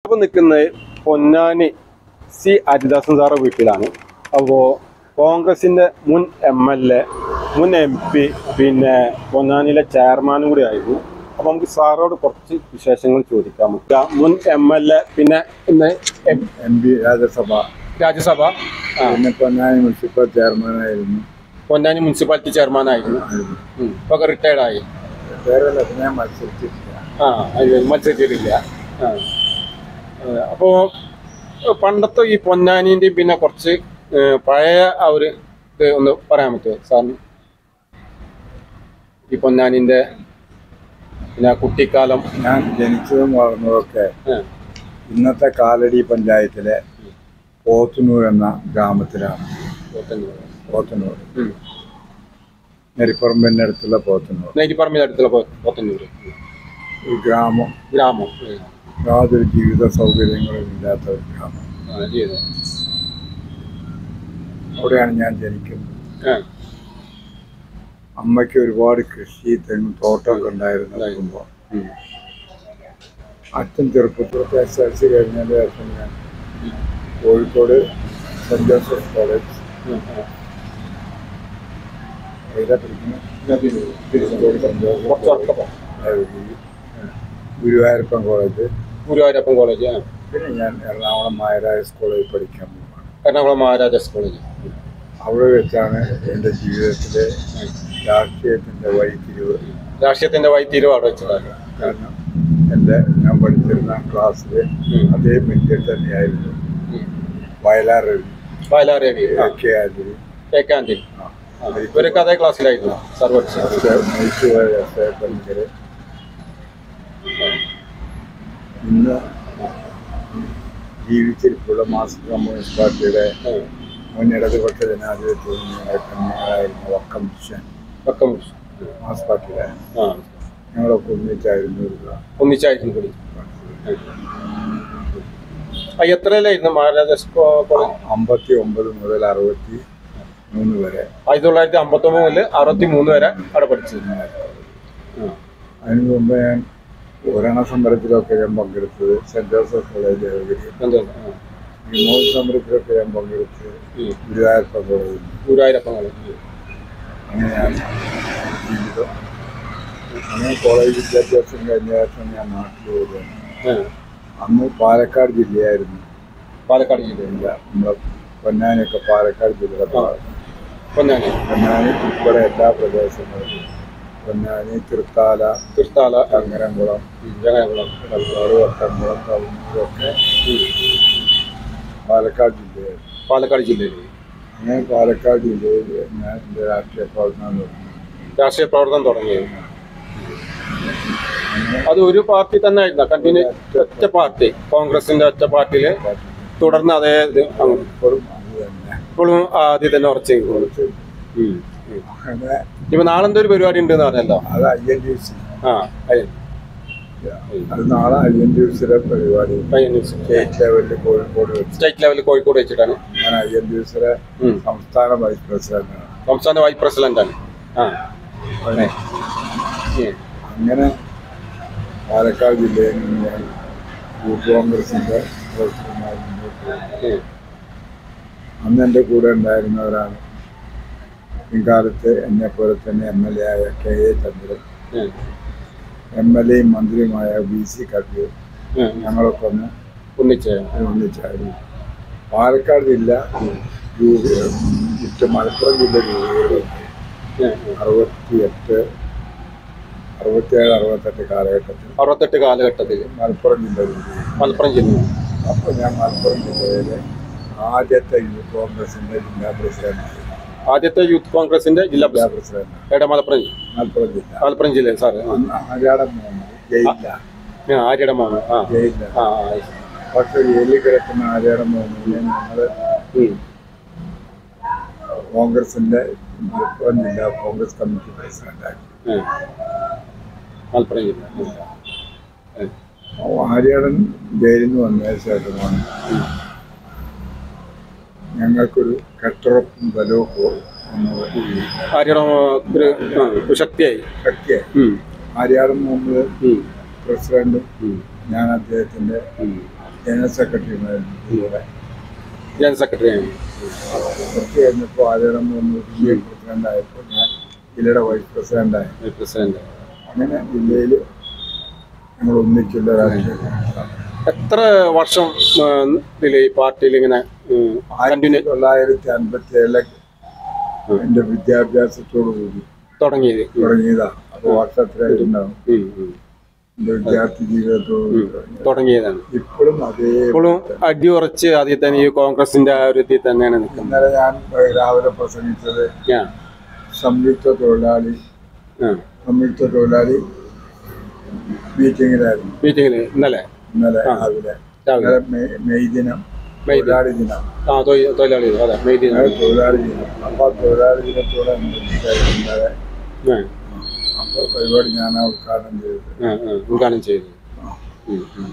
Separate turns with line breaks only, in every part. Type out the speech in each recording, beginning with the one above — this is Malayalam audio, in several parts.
ഇപ്പൊ നിൽക്കുന്നത് പൊന്നാനി സി ഹരിദാസൻ സാറെ വീട്ടിലാണ് അപ്പോൾ കോൺഗ്രസിന്റെ മുൻ എം എൽ എ മുൻ എം പി പിന്നെ പൊന്നാനിയിലെ ചെയർമാനും കൂടി ആയിരുന്നു അപ്പൊ നമുക്ക് സാറോട് കുറച്ച് വിശേഷങ്ങൾ ചോദിക്കാം നമുക്ക് മുൻ എം എൽ എ പിന്നെ ഇന്ന് M-
M P Rajya Sabha
Rajya Sabha ആ,
പിന്നെ പൊന്നാനി മുനിസിപ്പൽ ചെയർമാനായിരുന്നു
പൊന്നാനി മുനിസിപ്പാലിറ്റി ചെയർമാനായിരുന്നു
ആയിരുന്നു.
ഉം. ഇപ്പൊ റിട്ടയർഡ് ആയി
വേറെ ഞാൻ മത്സരിച്ചിട്ടില്ല
ആ അത് മത്സരിച്ചിട്ടില്ല ആ ആ, അപ്പോ പണ്ടത്തെ ഈ പൊന്നാനിന്റെയും പിന്നെ കുറച്ച് ഏ, പഴയ ആ ഒരു ഇത് ഒന്ന് പറയാൻ പറ്റുമോ സാറിന് ഈ പൊന്നാനിന്റെ പിന്നെ കുട്ടിക്കാലം
ഞാൻ ജനിച്ചതും വളർന്നതൊക്കെ
ആ,
ഇന്നത്തെ കാലടി പഞ്ചായത്തിലെ പോത്തുന്നൂർ എന്ന ഗ്രാമത്തിലാണ്
ഇരുപത്തഞ്ഞൂറ്.
പോത്തുന്നൂർ
ഉം.
നെരിപ്പറമ്പിൻ്റെ അടുത്തുള്ള പോത്തുന്നൂർ
നെയ്തിപ്പറമ്പിന്റെ അടുത്തുള്ള പോ- പോത്തന്നൂര്
ഒരു ഗ്രാമം
ഗ്രാമം ഉം.
യാതൊരു ജീവിത സൗകര്യങ്ങളും ഇല്ലാത്ത ഒരു ഗ്രാമം
ആ, ചെയ്തു.
അവിടെയാണ് ഞാൻ ജനിക്കുന്നത്
ആ,
അമ്മയ്ക്ക് ഒരുപാട് കൃഷി തെങ്ങും തോട്ടമൊക്കെ ഉണ്ടായിരുന്നു നോക്കുമ്പോൾ
ഉം.
അച്ഛൻ ചെറുപ്പത്തിലൊക്കെ എസ് എൽ സി കഴിഞ്ഞതിന് ശേഷം ഞാൻ കോഴിക്കോട് സെൻറ് ജോസഫ് കോളേജ്
ഉം, ഉം.
ഏതാ പഠിക്കുന്നത് കോഴിക്കോട് സെൻറ് ജോസഫ്
കുറച്ച് ഉറക്കെ പോ.
College Guruvayurappan college
Guruvayurappan college ആ.
പിന്നെ ഞാൻ എറണാകുളം മായരാജ് കോളേജിൽ പഠിക്കാൻ പോവാണ്
എറണാകുളം മഹാരാജാസ് കോളേജ്
അവിടെ വെച്ചാണ് എൻ്റെ ജീവിതത്തിലെ രാഷ്ട്രീയത്തിൻ്റെ വഴിത്തിരിവ്
രാഷ്ട്രീയത്തിന്റെ വൈത്തിരിവ് അവിടെ വെച്ചിട്ടാണ്
കാരണം എൻ്റെ ഞാൻ പഠിച്ചിരുന്ന ക്ലാസ്സിൽ
ഉം.
അതേ ബെഞ്ചിൽ തന്നെയായിരുന്നു
ഉം.
വയലാർ രവി
വയലാർ രവി ആ.
A K Antony
K K Antony
ആ.
ആ, ഇവരൊക്കെ അതേ ക്ലാസ്സിലായിരുന്നു സാർ പഠിച്ചത്
മൈസൂർ- മൈസൂർ എസ് എ പണിക്കര് ഇന്ന് ജീവിച്ചിരിപ്പുള്ള മാസ്റ്റർ കമ്മ്യൂണിസ്റ്റ് പാർട്ടിയുടെ
ആ,
മുൻ ഇടതുപക്ഷ ജനാധിപത്യ മുന്നണിയായിരുന്ന വക്കം ഹുസൈൻ
ഒക്കെ
മാസ് പാർട്ടിയുടെ
ആ
ഞങ്ങളൊക്കെ ഒന്നിച്ചായിരുന്നു ഒരു
ഒന്നിച്ചായിരുന്നു കൂടി ആ എത്രയിലായിരുന്നു മഹാരാജാസ് കോ- കോളേജ്
അമ്പത്തി ഒമ്പത് മുതൽ അറുപത്തി മൂന്ന് വരെ
ആയിരത്തി തൊള്ളായിരത്തി അമ്പത്തി ഒമ്പത് മുതൽ അറുപത്തി മൂന്ന് വരെ അവിടെ പഠിച്ചത് ആ.
അതിനു മുമ്പ് ഞാൻ പൂരണ സമരത്തിലൊക്കെ ഞാൻ പങ്കെടുത്തത് സെന്റ് ജോസഫ് കോളേജ് ദേവഗിരി
എന്താ ആ.
വിമോചന സമരത്തിലൊക്കെ ഞാൻ പങ്കെടുത്തത്
ഉം.
ഗുരുവായൂരപ്പ കോളേജിൽ
ഗുരുവായൂരപ്പൻ കോളേജ്
അങ്ങനെയാണ് ജീവിതം അങ്ങനെ കോളേജ് വിദ്യാഭ്യാസം കഴിഞ്ഞ ശേഷം ഞാൻ നാട്ടിൽ പോവുകയാണ്
ആ.
അന്ന് പാലക്കാട് ജില്ലയായിരുന്നു
പാലക്കാട് ജില്ലയിൽ
ഇല്ല നമ്മളെ പൊന്നാനിയൊക്കെ പാലക്കാട് ജില്ലയുടെ ഭാഗം.
പൊന്നാനി
പൊന്നാനി ഉൾപ്പെടെ എല്ലാ പ്രദേശങ്ങളും പൊന്നാനി തൃത്താല
തൃത്താല
ചങ്ങരംകുളം
ഉം, ജഗനകുളം
കൽപ്പാട് വട്ടംകുളം കവുന്നൂരൊക്കെ പാലക്കാട് ജില്ലയായിരുന്നു
പാലക്കാട് ജില്ലയിൽ
അങ്ങനെ പാലക്കാട് ജില്ലയിൽ ഞാൻ എൻ്റെ രാഷ്ട്രീയ പ്രവർത്തനം തുടങ്ങി
രാഷ്ട്രീയ പ്രവർത്തനം തുടങ്ങിയത് അത് ഒരു പാർട്ടി തന്നെ ആയിരുന്നു കണ്ടിന്യൂ ഒറ്റ പാർട്ടി കോൺഗ്രസിന്റെ ഒറ്റ പാർട്ടിയില് തുടർന്ന് അതേ ഇത് അങ്ങ്
ഇപ്പോഴും അത് തന്നെ
ഇപ്പോഴും ആദ്യം തന്നെ ഉറച്ചു നിൽക്കുന്നു. ഉം. ഉം.
അങ്ങനെ
ഇപ്പൊ നാളെ എന്തോ ഒരു പരിപാടി ഉണ്ട് എന്ന് പറഞ്ഞല്ലോ
അത് ഐ എൻ ഡി സി
ആ അതെ
അത് നാളെ ഐ എൻ ഡി സിയുടെ പരിപാടി
പയ്യന്നൂർ
സ്റ്റേറ്റ് ലെവലിൽ കോഴിക്കോട് വെച്ച്
സ്റ്റേറ്റ് ലെവലിൽ കോഴിക്കോട് വെച്ചിട്ടാണ്
ഞാൻ ഐ എൻ ഡി സിയുടെ
ഉം.
സംസ്ഥാന വൈസ് പ്രസിഡന്റാണ്
സംസ്ഥാന വൈസ് പ്രസിഡന്റ് ആണ് ആ
അങ്ങനെ
ഉം.
അങ്ങനെ പാലക്കാട് ജില്ലയിൽ നിന്ന് ഞാൻ യൂത്ത് കോൺഗ്രസിന്റെ പ്രസിഡന്റായി മുന്നോട്ട് പോയി.
ഉം.
അന്ന് എൻ്റെ കൂടെ ഉണ്ടായിരുന്നവരാണ് ഇക്കാലത്ത് എന്നെ പോലെ തന്നെ എം എൽ എ ആയ കെ എ ചന്ദ്രൻ
ഉം.
എം എൽ എയും മന്ത്രിയുമായ ബി സി കബീർ
ഉം.
ഞങ്ങളൊക്കെ ഒന്ന്
ഒന്നിച്ച്
ഒന്നിച്ചായിരുന്നു പാലക്കാട് ജില്ല രൂപ ചുറ്റും മലപ്പുറം ജില്ല രൂപീകരണം
ഉം. ഉം.
അറുപത്തിയെട്ട് അറുപത്തിയേഴ് അറുപത്തെട്ട് കാലഘട്ടത്തിൽ
അറുപത്തെട്ട് കാലഘട്ടത്തിൽ
മലപ്പുറം ജില്ല രൂപീകരിച്ചു
മലപ്പുറം ജില്ല
അപ്പോൾ ഞാൻ മലപ്പുറം ജില്ലയിലെ ആദ്യത്തെ യൂത്ത് കോൺഗ്രസിന്റെ ജില്ലാ പ്രസിഡന്റായി
ആദ്യത്തെ യൂത്ത് കോൺഗ്രസിന്റെ ജില്ലാ
ജില്ലാ
പ്രസിഡന്റ്
പ്രസിഡന്റ്
എവിടെ മലപ്പുറം
മലപ്പുറം ജില്ല
മലപ്പുറം ജില്ലയിൽ സാറ് ആ.
അന്ന് ആര്യാടൻ മുഹമ്മദ് ജയിലില്ല
ആ, ആര്യയുടെ മാമ ആ
ജയിലില്ല
ആ ആ,
പക്ഷെ ജയിലിൽ കിടക്കുന്ന ആര്യാടൻ മുഹമ്മദിനെ ഞങ്ങൾ
ഉം.
കോൺഗ്രസിന്റെ മലപ്പുറം ജില്ലാ കോൺഗ്രസ് കമ്മിറ്റി പ്രസിഡന്റാക്കി
ഉം. മലപ്പുറം ജില്ല ഉം. ഉം.
അപ്പോൾ ആര്യാടൻ ജയിലിൽ നിന്ന് വന്നതിന് ശേഷമാണ് ഞങ്ങൾക്കൊരു കെട്ടുറപ്പും ബലവും എന്നത്
ആര്യയുടെ ഒരു ആ, ഒരു ശക്തിയായി
ശക്തിയായി
ഉം.
ആര്യാടൻ മുഹമ്മദ്
ഉം.
പ്രസിഡന്റും
ഉം.
ഞാൻ അദ്ദേഹത്തിന്റെ
ഉം.
ജനറൽ സെക്രട്ടറിമായിരുന്നു ഇവിടെ
ജനറൽ സെക്രട്ടറി ആണ്
കുറച്ച് കഴിഞ്ഞപ്പോൾ ആദ്യം വന്ന് ജില്ലാ പ്രസിഡന്റ് ആയപ്പോൾ ഞാൻ ജില്ലയുടെ വൈസ് പ്രസിഡന്റ് ആയി
പ്രസിഡന്റ്
അങ്ങനെ ജില്ലയിൽ ഞങ്ങൾ ഒന്നിച്ചുള്ള രാഷ്ട്രീയം
എത്ര വർഷം ആ, ഇതില് ഈ പാർട്ടിയിൽ ഇങ്ങനെ
ആയിരത്തി
കണ്ടിന്യൂ
തൊള്ളായിരത്തി അൻപത്തി ഏഴിലെ എൻ്റെ വിദ്യാഭ്യാസത്തോടു കൂടി
തുടങ്ങിയത് ഉം,
തുടങ്ങിയതാണ് അപ്പോൾ വർഷത്തിലായിട്ടുണ്ടാവും
ഉം, ഉം,
എൻ്റെ വിദ്യാർത്ഥി ജീവിതത്തോടു കൂടി തുടങ്ങിയത്
തുടങ്ങിയതാണ്
ഇപ്പോഴും അതേ
ഇപ്പോഴും അടിയുറച്ച് ആദ്യം തന്നെ ഈ കോൺഗ്രസിന്റെ ആ ഒരു ഇതിൽ തന്നെയാണ് നിൽക്കുന്നത്
ഇന്നലെ ഞാൻ രാവിലെ പ്രസംഗിച്ചത്
ആ,
സംയുക്ത തൊഴിലാളി
ആ.
സംയുക്ത തൊഴിലാളി മീറ്റിങ്ങിലായിരുന്നു
മീറ്റിങ്ങില് ഇന്നലെ
ഇന്നലെ രാവിലെ
രാവിലെ
ഇന്നലെ മെയ് മെയ് ദിനം
മെയ് ദിനം.
തൊഴിലാളി ദിനം
ആ തൊഴി- തൊഴിലാളി അതെ മെയ് ദിനം.
അത് തൊഴിലാളി ദിനം അപ്പോൾ ആ തൊഴിലാളി ദിനത്തോടനുബന്ധിച്ചായിരുന്നു ഇന്നലെ
ആ,
അപ്പോൾ പരിപാടി ഞാൻ ഉദ്ഘാടനം ചെയ്തത്
ആ, ആ, ഉദ്ഘാടനം ചെയ്തു ഉം, ഉം.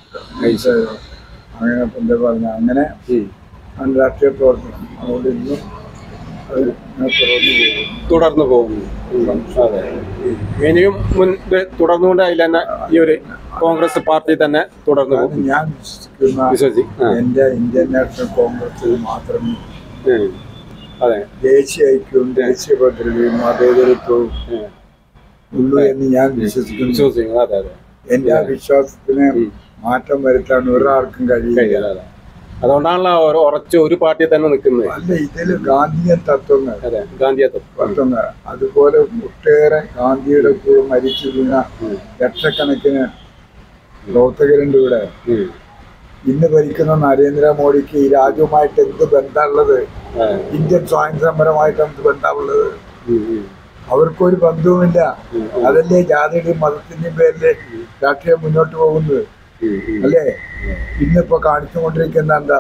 അങ്ങനെ ഇപ്പം എന്താ പറഞ്ഞ അങ്ങനെ
ഉം.
ആണ് രാഷ്ട്രീയ പ്രവർത്തനം അതുകൊണ്ട് ഇന്നും അത് ഞാൻ തുടർന്ന് പോകുന്നു
തുടർന്ന് പോകുന്നു ഉം, അതെ ഇനിയും മുൻപ് തുടർന്നുകൊണ്ട് അതിൽ തന്നെ ഈ ഒരു കോൺഗ്രസ് പാർട്ടി തന്നെ തുടർന്ന്
അത്
പോകും
ഞാൻ വിശ്വസിക്കുന്ന
വിശ്വസി ആ,
എൻ്റെ ഇന്ത്യൻ നാഷണൽ കോൺഗ്രസിൽ മാത്രമേ
ഉം. അതെ
ദേശീയ ഐക്യവും ദേശീയ ഭദ്രതയും മതേതരത്വവും
ഉം.
ഉള്ളൂ എന്ന് ഞാൻ വിശ്വസിക്കുന്നു
വിശ്വസിക്കുന്നു അതെ അതെ
എൻ്റെ ആ വിശ്വാസത്തിന്
ഉം.
മാറ്റം വരുത്താൻ ഒരാൾക്കും കഴിയില്ല
കഴിയില്ല, അതെ അതുകൊണ്ടാണല്ലോ ഒരു ഉറച്ച ഒരു പാർട്ടി തന്നെ നിൽക്കുന്നത്
അല്ല ഇതിൽ ഗാന്ധിയൻ തത്വങ്ങൾ
അതെ ഗാന്ധിയത്വം
തത്വങ്ങൾ അതുപോലെ ഒട്ടേറെ ഗാന്ധിയുടെ കൂടെ മരിച്ചു വീണ
ഉം.
ലക്ഷക്കണക്കിന് പ്രവർത്തകരുണ്ട് ഇവിടെ
ഉം.
ഇന്ന് ഭരിക്കുന്ന നരേന്ദ്രമോദിക്ക് ഈ രാജ്യവുമായിട്ട് എന്ത് ബന്ധമുള്ളത്
ആ,
ഇന്ത്യൻ സ്വാതന്ത്ര്യ സമരമായിട്ട് എന്ത് ബന്ധമുള്ളത്
ഉം, ഉം.
അവർക്കൊരു ബന്ധവുമില്ല
ഉം,
അതല്ലേ ജാതിയുടെയും മതത്തിന്റെയും പേരില് രാഷ്ട്രീയം മുന്നോട്ട് പോകുന്നത്
ഉം, ഉം.
അല്ലേ ഇന്നിപ്പോ കാണിച്ചുകൊണ്ടിരിക്കുന്ന എന്താ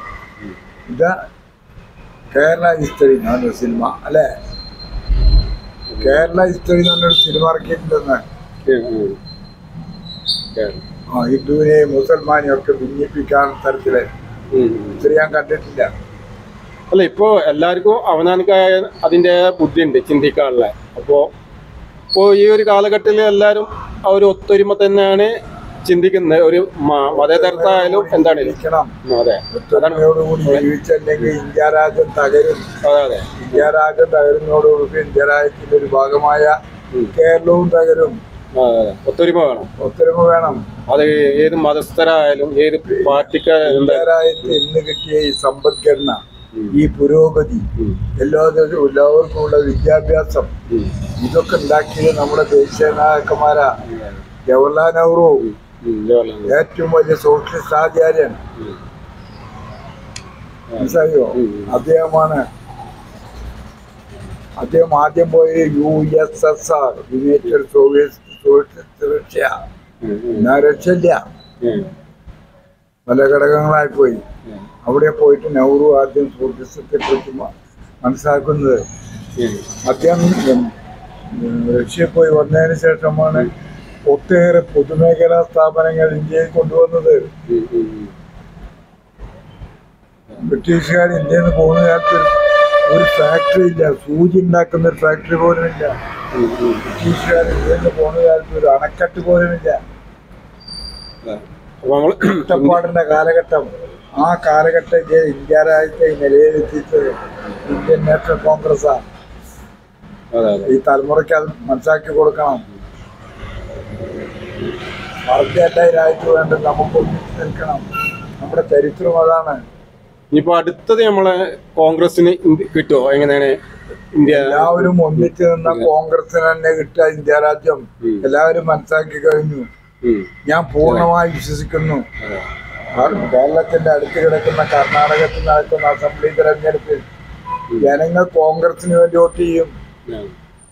ഇതാ കേരള ഹിസ്റ്ററി എന്ന് പറഞ്ഞൊരു സിനിമ അല്ലേ കേരള ഹിസ്റ്ററി എന്ന് പറഞ്ഞൊരു സിനിമ ഇറക്കിയിട്ടുണ്ടെന്ന്
ഉം, ഉം. കേരളം.
ആ ഹിന്ദുവിനെയും മുസൽമാനെയും ഒക്കെ ഭിന്നിപ്പിക്കാൻ തരത്തില്
ഉം, ഉം.
ഹിസ്റ്ററി ഞാൻ കണ്ടിട്ടില്ല
അല്ല ഇപ്പോ എല്ലാവർക്കും അവനാനിക്കായ അതിന്റെ ബുദ്ധിയുണ്ട് ചിന്തിക്കാനുള്ള അപ്പോ ഇപ്പോ ഈ ഒരു കാലഘട്ടത്തിൽ എല്ലാവരും ആ ഒരു ഒത്തൊരുമ തന്നെയാണ് ചിന്തിക്കുന്നത് ഒരു മ- മതേതരത്തായാലും എന്താണ്
ഇരിക്കണം
ഉം, അതെ
ഒത്തൊരുമയോടുകൂടി ജീവിച്ചല്ലെങ്കിൽ ഇന്ത്യ രാജ്യം തകരും
അതെ അതെ
ഇന്ത്യ രാജ്യം തകരുന്നതോടുകൂടി ഇന്ത്യ രാജ്യത്തിന്റെ ഒരു ഭാഗമായ
ഉം.
കേരളവും തകരും
അതെ, അതെ. ഒത്തൊരുമ വേണം
ഒത്തൊരുമ വേണം
അത് ഏത് മതസ്ഥരായാലും ഏത് പാർട്ടിക്കായാലും
ഇന്ത്യ രാജ്യത്ത് ഇന്ന് കിട്ടിയ ഈ സമ്പദ്ഘടന
ഉം.
ഈ പുരോഗതി
ഉം,
എല്ലാവരും എല്ലാവർക്കുമുള്ള വിദ്യാഭ്യാസം
ഉം,
ഇതൊക്കെ ഉണ്ടാക്കിയത് നമ്മുടെ ദേശീയ നായകന്മാരാ ജവഹർലാൽ നെഹ്റു
ഉം, ജവഹർലാൽ നെഹ്റു.
ഏറ്റവും വലിയ സോഷ്യലിസ്റ്റ് ആചാര്യൻ
ഉം.
മനസ്സിലായോ
ഉം.
അദ്ദേഹമാണ് അദ്ദേഹം ആദ്യം പോയ U S S R united soviet socialist Russia
ഉം, ഉം,
എന്നാ റഷ്യല്ല
ഉം,
പല ഘടകങ്ങളായി പോയി
ഉം,
അവിടെ പോയിട്ട് നെഹ്റു ആദ്യം സോഷ്യലിസത്തെ കുറിച്ച് മ- മനസ്സിലാക്കുന്നത്
ഉം.
അദ്ദേഹം ഉം, ഉം, റഷ്യയിൽ പോയി വന്നതിന് ശേഷമാണ് ഒട്ടേറെ പൊതുമേഖലാ സ്ഥാപനങ്ങൾ ഇന്ത്യയിൽ കൊണ്ടുവന്നത്
ഉം, ഉം, ഉം.
ബ്രിട്ടീഷുകാർ ഇന്ത്യയിൽ നിന്ന് പോകുന്ന കാലത്ത് ഒരു- ഒരു ഫാക്ടറി ഇല്ല സൂചി ഉണ്ടാക്കുന്ന ഒരു ഫാക്ടറി പോലും ഇല്ല
ഉം, ഉം.
ബ്രിട്ടീഷുകാർ ഇന്ത്യയിൽ നിന്ന് പോകുന്ന കാലത്ത് ഒരു അണക്കെട്ട് പോലും ഇല്ല
അതെ. അപ്പൊ നമ്മള്
ഒറ്റപ്പാടിന്റെ കാലഘട്ടം ആ കാലഘട്ടത്തെ ഇന്ത്യ രാജ്യത്തെ ഈ നിലയിലെത്തിച്ചത് ഇന്ത്യൻ നാഷണൽ കോൺഗ്രസ്സാണ്
അതെ അതെ
ഈ തലമുറയ്ക്ക് അത് മനസ്സിലാക്കി കൊടുക്കണം വർഗമല്ല ഈ രാജ്യത്ത് വേണ്ടത് നമുക്ക് ഒന്നിച്ച് നിൽക്കണം നമ്മുടെ ചരിത്രം അതാണ്
ഇനിയിപ്പോ അടുത്തത് നമ്മളെ കോൺഗ്രസിന് ഇന്ത്യ കിട്ടുമോ എങ്ങനെയാണ് ഇന്ത്യ
എല്ലാവരും ഒന്നിച്ച് നിന്ന കോൺഗ്രസിന് തന്നെ കിട്ടുക ഇന്ത്യ രാജ്യം
ഉം.
എല്ലാവരും മനസ്സിലാക്കി കഴിഞ്ഞു
ഉം.
ഞാൻ പൂർണ്ണമായി വിശ്വസിക്കുന്നു
അതെ.
കാരണം കേരളത്തിന്റെ അടുത്ത് കിടക്കുന്ന കർണാടകത്തിൽ നടക്കുന്ന അസംബ്ലി തെരഞ്ഞെടുപ്പിൽ ജനങ്ങൾ കോൺഗ്രസിന് വേണ്ടി വോട്ട് ചെയ്യും
ഉം.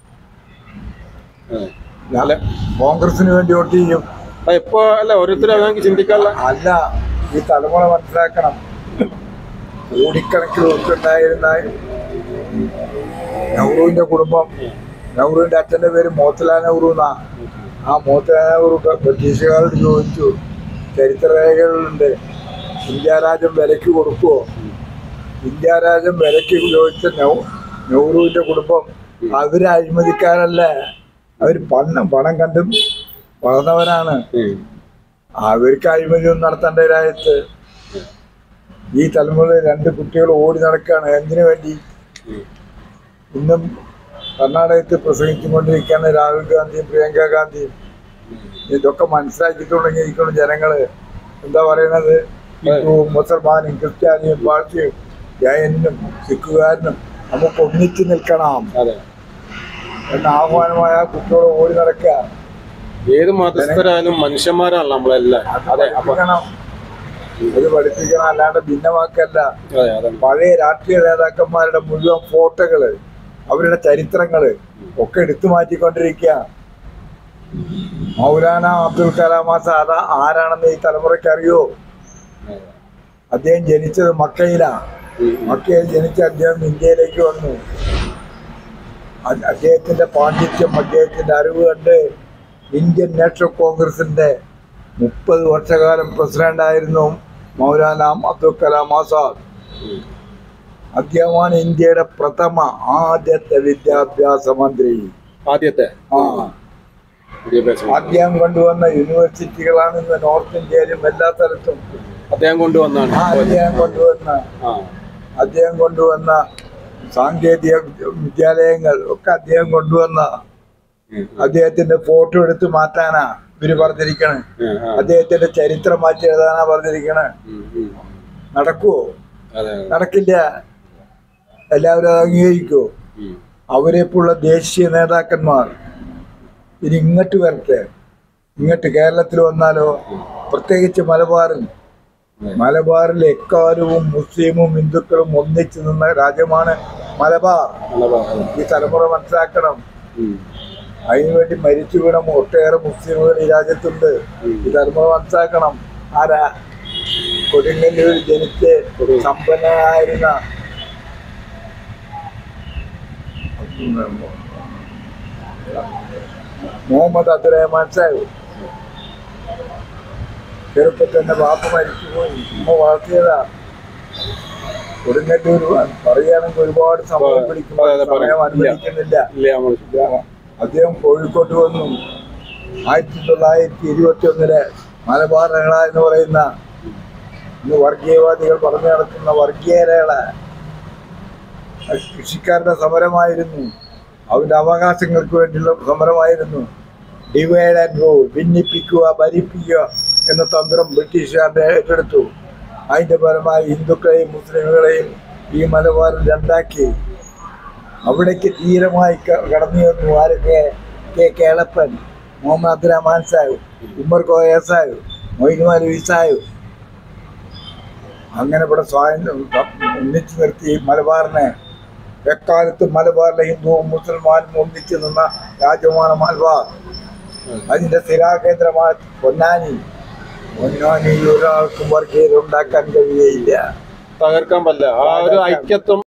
അതെ.
അല്ല കോൺഗ്രസിന് വേണ്ടി വോട്ട് ചെയ്യും
അത് ഇപ്പൊ അല്ല ഓരോരുത്തരും അങ്ങനെ ചിന്തിക്കാനുള്ള
അല്ല ഈ തലമുറ മനസ്സിലാക്കണം കോടിക്കണക്കിന് വോട്ടുണ്ടായിരുന്ന നെഹ്റുവിന്റെ കുടുംബം നെഹ്റുവിന്റെ അച്ഛന്റെ പേര് മോത്തിലാൽ നെഹ്റു എന്നാ ആ മോത്തിലാൽ നെഹ്റു ബ്രിട്ടീഷുകാരോട് ചോദിച്ചു ചരിത്രരേഖകളുണ്ട് ഇന്ത്യ രാജ്യം വിലക്ക് കൊടുക്കുവോ ഇന്ത്യ രാജ്യം വിലക്ക് ചോദിച്ച നെഹ് നെഹ്റുവിന്റെ കുടുംബം അവര് അഴിമതിക്കാരല്ല അവര് പണം പണം കണ്ടും വളർന്നവരാണ്
ഉം.
അവർക്ക് അഴിമതിയൊന്നും നടത്തേണ്ട രാജ്യത്ത് ഈ തലമുറയിൽ രണ്ട് കുട്ടികൾ ഓടി നടക്കുകയാണ് എന്തിനു വേണ്ടി
ഉം.
ഇന്നും കർണാടകത്തിൽ പ്രസംഗിച്ചുകൊണ്ടിരിക്കുകയാണ് രാഹുൽ ഗാന്ധിയും പ്രിയങ്ക ഗാന്ധിയും ഇതൊക്കെ മനസ്സിലാക്കി തുടങ്ങിയിരിക്കുന്നു ജനങ്ങള് എന്താ പറയണത് ഹിന്ദുവും മുസൽമാനും ക്രിസ്ത്യാനിയും പാഴ്സിയും ജൈനും സിഖുകാരനും നമുക്ക് ഒന്നിച്ചു നിൽക്കണം
അതെ
എന്ന ആഹ്വാനമായ കുട്ടികൾ ഓടി നടക്കുക
ഏത് മതസ്ഥരായാലും മനുഷ്യന്മാരാണല്ലോ നമ്മളെല്ലാം അതെ അപ്പൊ
പഠിപ്പിക്കണം ഇത് പഠിപ്പിക്കണം അല്ലാണ്ട് ഭിന്നമാക്കല്ല
അതെ അതെ
പഴയ രാഷ്ട്രീയ നേതാക്കന്മാരുടെ മുഴുവൻ ഫോട്ടോകള് അവരുടെ ചരിത്രങ്ങള് ഒക്കെ എടുത്തു മാറ്റിക്കൊണ്ടിരിക്കുക മൗലാന അബ്ദുൽ കലാം ആസാദ് ആരാണെന്ന് ഈ തലമുറയ്ക്ക് അറിയോ അദ്ദേഹം ജനിച്ചത് മക്കയിലാണ് മക്കയിൽ ജനിച്ച അദ്ദേഹം ഇന്ത്യയിലേക്ക് വന്നു അ- അദ്ദേഹത്തിന്റെ പാണ്ഡിത്യം അദ്ദേഹത്തിന്റെ അറിവ് കണ്ട് ഇന്ത്യൻ നാഷണൽ കോൺഗ്രസിന്റെ മുപ്പത് വർഷകാലം പ്രസിഡന്റായിരുന്നു മൗലാന അബ്ദുൽ കലാം ആസാദ് അദ്ദേഹമാണ് ഇന്ത്യയുടെ പ്രഥമ ആദ്യത്തെ വിദ്യാഭ്യാസ മന്ത്രി
ആദ്യത്തെ
ആ
വിദ്യാഭ്യാസം
അദ്ദേഹം കൊണ്ടുവന്ന യൂണിവേഴ്സിറ്റികളാണ് ഇന്ന് നോർത്ത് ഇന്ത്യയിലും എല്ലാ സ്ഥലത്തും
അദ്ദേഹം കൊണ്ടുവന്നാണ്
ആ അദ്ദേഹം കൊണ്ടുവന്ന
ആ
അദ്ദേഹം കൊണ്ടുവന്ന സാങ്കേതിക വിദ്യാലയങ്ങൾ ഒക്കെ അദ്ദേഹം കൊണ്ടുവന്ന
ഉം.
അദ്ദേഹത്തിന്റെ ഫോട്ടോ എടുത്ത് മാറ്റാനാ ഇവര് പറഞ്ഞിരിക്കണേ
ഉം, ആ.
അദ്ദേഹത്തിന്റെ ചരിത്രം മാറ്റി എഴുതാനാ പറഞ്ഞിരിക്കണേ
ഉം, ഉം.
നടക്കുവോ
അതെ അതെ.
നടക്കില്ല എല്ലാവരും അത് അംഗീകരിക്കുവോ
ഉം.
അവരെപ്പോലുള്ള ദേശീയ നേതാക്കന്മാർ ഇനി ഇങ്ങോട്ട് വരട്ടെ ഇങ്ങോട്ട് കേരളത്തിൽ വന്നാലോ പ്രത്യേകിച്ച് മലബാറിൽ
അതെ.
മലബാറിൽ എക്കാലവും മുസ്ലിമും ഹിന്ദുക്കളും ഒന്നിച്ചു നിന്ന രാജ്യമാണ് മലബാർ
മലബാർ, അതെ.
ഈ തലമുറ മനസ്സിലാക്കണം
ഉം.
അതിനുവേണ്ടി മരിച്ചു വീണ ഒട്ടേറെ മുസ്ലിമുകൾ ഈ രാജ്യത്തുണ്ട് ഈ തലമുറ മനസ്സിലാക്കണം ആരാ കൊടുങ്ങല്ലൂർ ജനിച്ച്
കൊടുങ്ങ-
സമ്പന്നനായിരുന്ന മുഹമ്മദ് അബ്ദുറഹ്മാൻ സാഹിബ് ചെറുപ്പത്തിൽ തന്നെ ബാപ്പ മരിച്ചുപോയി ഉമ്മ വളർത്തിയതാ കൊടുങ്ങല്ലൂർ പറയുകയാണെങ്കിൽ ഒരുപാട് സമയം പിടിക്കും
അതെ, അതെ,
സമയം
പറയാം.
അനുവദിക്കുന്നില്ല
ഇല്ല നമ്മൾ
അദ്ദേഹം കോഴിക്കോട്ട് വന്നു ആയിരത്തി തൊള്ളായിരത്തി ഇരുപത്തി ഒന്നിലെ മലബാർ രേള എന്ന് പറയുന്ന ഇന്ന് വർഗീയവാദികൾ പറഞ്ഞു നടക്കുന്ന വർഗീയരേള അത് കൃഷിക്കാരുടെ സമരമായിരുന്നു അവരുടെ അവകാശങ്ങൾക്ക് വേണ്ടിയുള്ള സമരമായിരുന്നു ഡിവൈഡ് ആൻഡ് റൂൾ ഭിന്നിപ്പിക്കുക ഭരിപ്പിക്കുക എന്ന തന്ത്രം ബ്രിട്ടീഷുകാരുടെ ഏറ്റെടുത്തു അതിന്റെ ഫലമായി ഹിന്ദുക്കളെയും മുസ്ലിമുകളെയും ഈ മലബാറിൽ രണ്ടാക്കി അവിടേക്ക് ധീരമായി ക- കടന്നു വന്നു ആരൊക്കെ കെ കേളപ്പൻ മുഹമ്മദ് അബ്ദുറഹ്മാൻ സാഹിബ് ഉമ്മർ കോയ സാഹിബ് മൊയ്നുമാലി സാഹിബ് അങ്ങനെ ഇവിടെ സ്വാതന്ത്ര്യം ഒന്നിച്ചു നിർത്തി മലബാറിനെ എക്കാലത്തും മലബാറിലെ ഹിന്ദുവും മുസൽമാനും ഒന്നിച്ചു നിന്ന രാജ്യമാണ് മലബാർ അതിന്റെ സ്ഥിരാകേന്ദ്രമായ പൊന്നാനി പൊന്നാനി ഒരാൾക്കും വർഗീയത ഉണ്ടാക്കാൻ കഴിയുകയില്ല
തകർക്കാൻ പറ്റില്ല ആ ഒരു ഐക്യത്വം